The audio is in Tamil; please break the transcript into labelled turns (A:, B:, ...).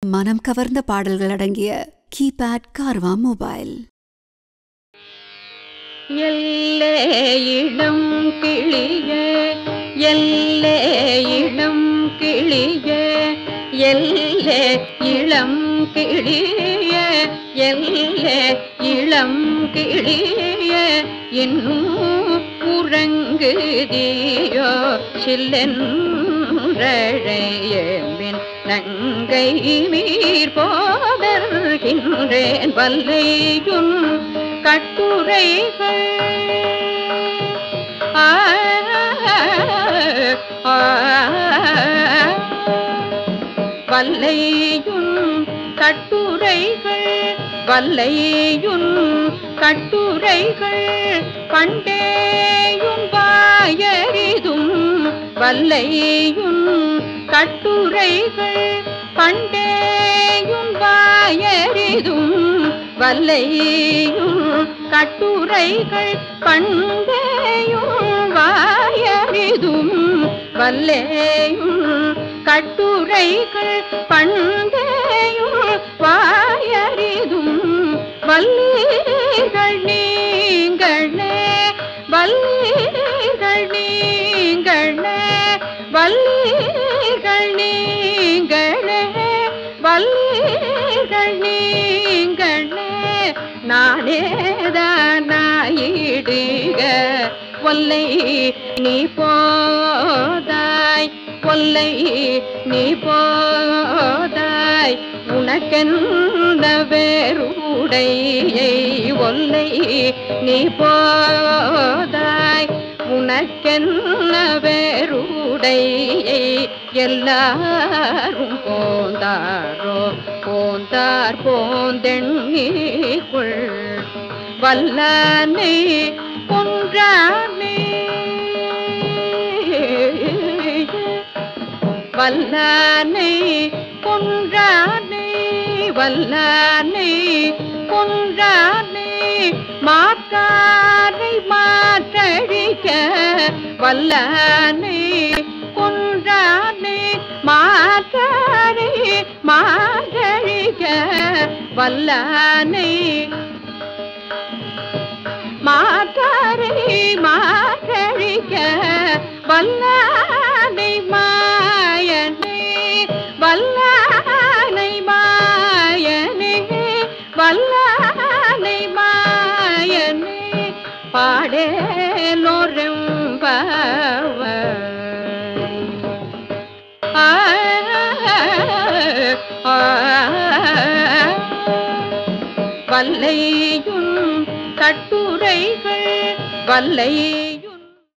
A: மனம் கவர்ந்த பாடல்கள் அடங்கிய கீபேட் கார்வா மொபைல்
B: எல்லே இளம் கிளியே எல்லே இளம் கிளியே எல்லே இளம் கிளியே எல்லே இளம் கிளியே இன்னும் உறங்குதியோ சில்லென்றழையமின் நங்கை மீர் போதர்கின்றேன் வல்லையுன் கட்டுரைகள் ஆ, ஆ, வல்லையுன் கட்டுரைகள் வல்லையுன் கட்டுரைகள் பண்டேயும் வாயறிதும் வல்லையுன் கட்டுரைகள் பண்டேயும் வாயறிதும் வல்லையும் கட்டுரைகள் பண்டேயும் வாயறிதும் வல்லேயும் கட்டுரைகள் பண்டேயும் வாயறிதும் வல்லீர்கள் நீங்களே வல்லீர்கள் நீங்களே வல்லீர்கள் நீங்களே வல்லீர்கள் நீங்களே நானேதானாயிடுக ஒல்லை நீ போதாய் ஒல்லை நீ போதாய் உனக்கெந்த வேறுடையை ஒல்லை நீ போதாய் உனக்கென்ன வேறுடையை எல்லாரும் போந்தாரோ போந்தார் போந்தெண்ணிக்குள் வல்லனை கொன்றானே வல்லனை கொன்றானே வல்லனை கொன்றானே மாற்றாரை மாற்றழிக்க வல்லனை கொன்றானே மாற்றாரை மாற்றழிக்க வல்லனை மாற்றாரை மாற்றழிக்க வல்லானை மாயனே வல்லானை மாயனே வல்லானை மாயனே பாடேலோரெம்பவ ஆ ஆ வல்லையும் கட்டுரைகள் வல்லை